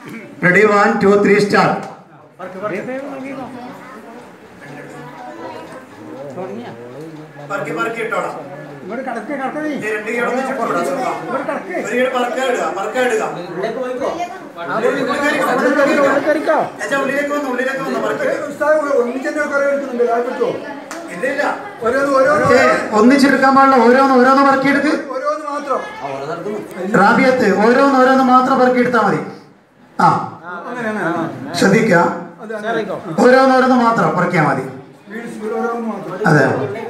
ready one two three star ഇങ്ങോട്ട് കടക്ക് കടക്ക് നീ ഉള്ളിൽ കയറിക്കോ ഒന്നിച്ചെടുക്കാൻ പാടില്ല ഓരോന്ന് ഓരോന്ന് പറക്കിയെടുക്ക് ഓരോന്ന് മാത്രം റാബിയത്ത് ഓരോന്ന് ഓരോന്ന് മാത്രം പറക്കിയെടുത്താൽ മതി ആ അങ്ങനെ അങ്ങനെ ശ്രദ്ധിക്കുക അതെ ഓരോന്ന് ഓരോന്ന് മാത്രം പറക്കിയാൽ മതി വീട് സ്പീഡ് ഓരോന്ന് മാത്രം അതെ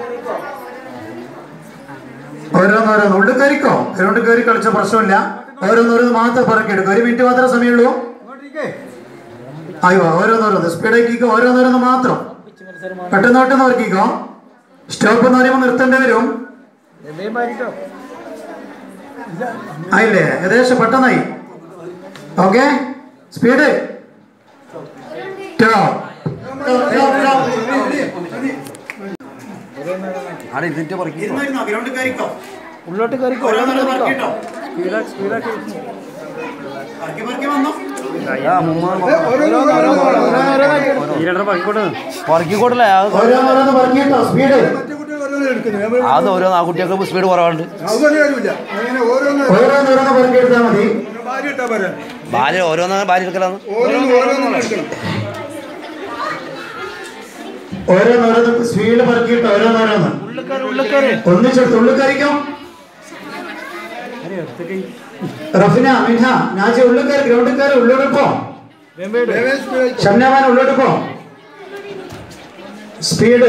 ഓരോന്ന് ഓരോന്ന് ഉള്ളിൽ കയറിക്കോ ഗ്രൗണ്ടിൽ കയറി കളിച്ച പ്രശ്നമില്ല ഓരോന്ന് ഓരോന്ന് മാത്രം പറക്കിയെടുക്കും ഒരു മിനിറ്റ് മാത്രമേ സമയമുള്ളൂ ഇങ്ങോട്ടേക്കേ അയ്യോ ഓരോന്ന് ഓരോന്ന് സ്പീഡാക്കിക്കോ ഓരോന്ന് ഓരോന്ന് മാത്രം പെട്ടെന്ന് പെട്ടെന്ന് നോക്കിക്കോ സ്റ്റോപ്പ് എന്ന് പറയുമ്പോൾ നിർത്തേണ്ടി വരും എന്തേലും പാരിട്ടോ ആയില്ലേ ഏകദേശം പെട്ടെന്നായി ഓക്കെ സ്പീഡ് അവിടെ ഇരുന്നിട്ട് പറിക്കും ഉള്ളോട്ട് കയറിക്കോ സ്പീഡാ സ്പീഡാക്കി പറക്കിക്കോട്ടല്ലേ ഓരോന്നോരോന്ന് പറഞ്ഞിട്ടോ സ്പീഡ് മറ്റേ കുട്ടികൾ ഓരോന്ന് എടുക്കുന്നു അത് ഓരോ ആ കുട്ടികൾക്ക് സ്പീഡ് കുറവുണ്ട് അതൊന്നും കാര്യമില്ല അങ്ങനെ ഓരോന്ന് ഓരോന്നോരോന്ന് പറഞ്ഞെടുത്താൽ മതി ഭാര്യ ഇട്ടാ പറയാം ഭാര്യ ഓരോന്ന് ഭാര്യ എടുക്കലാന്ന് ഓരോന്ന് ഓരോന്നും എടുക്കണം ഓരോന്നോരോന്ന് സ്പീഡ് പറക്കിയിട്ട് ഓരോന്നോരോന്ന് ഒന്നിച്ചെടുത്ത് ഉള്ളിൽ കയറിക്കും റഫിന മിൻഹ നാജി ഉള്ളിൽ കയറി ഗ്രൗണ്ടിൽ കയറി ഉള്ളോട്ട് പോ വേഗം സ്പീഡ് ഷംനാമാൻ ഉള്ളോട്ട് പോ സ്പീഡ്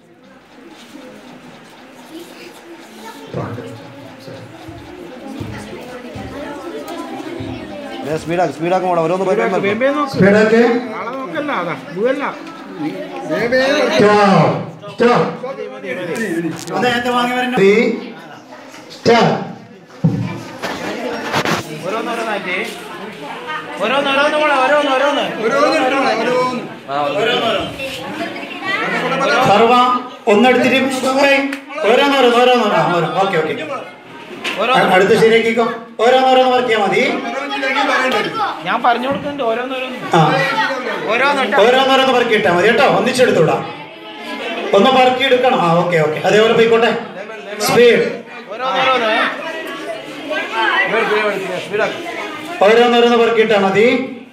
സ്പീഡാക്കി സ്പീഡാക്കും വേണം ഓരോന്ന് പരിപാടി സ്പീഡാക്ക് സ്റ്റോപ്പ് സ്റ്റോപ്പ് ത്രീ സ്റ്റാർ ഓരോന്ന് എടുക്കണം ഓരോന്ന് സർവ ഒന്നെടുത്തിട്ട് ഏയ്, ഓരോന്നോരോന്ന് ഓരോന്നോരോ ഓക്കെ ഓക്കെ അടുത്ത് ശരിയാക്കിക്കോ ഓരോന്നോരോന്ന് വർക്കിയാ മതി ഓരോന്നില്ലെങ്കിൽ പറയണ്ടത് ഞാൻ പറഞ്ഞു കൊടുക്കുന്നുണ്ട് ഓരോന്നോരോന്ന് ആ ഓരോന്ന് ഓരോന്നോരോന്ന് പറക്കി ഇട്ടാ മതി കേട്ടോ ഒന്നിച്ചെടുത്തൂടാ ഒന്ന് പറക്കി എടുക്കണം ആ ഓക്കെ ഓക്കെ അതേപോലെ പോയിക്കോട്ടെ സ്പീഡ് ഓരോന്നോരോന്ന് ഓരോന്നോരോന്ന് പറക്കി ഇട്ടാ മതി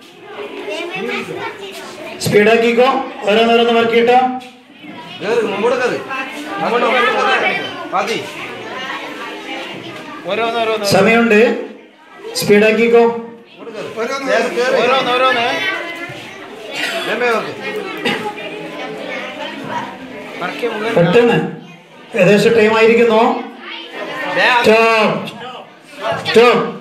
സ്പീഡാക്കിക്കോ ഓരോന്നോരോന്ന് പറക്കി ഇട്ടോ മുമ്പോട്ട് കയറി അങ്ങോട്ട് പാത്തി ഓരോന്നോരോന്ന് സമയമുണ്ട് സ്പീഡാക്കിക്കോ ഓരോന്ന് ഓരോന്നോരോന്ന് പറക്കി മുകളിൽ പെട്ടെന്ന് ഏകദേശം ടൈം ആയിരിക്കുന്നു സ്റ്റോപ്പ് സ്റ്റോപ്പ്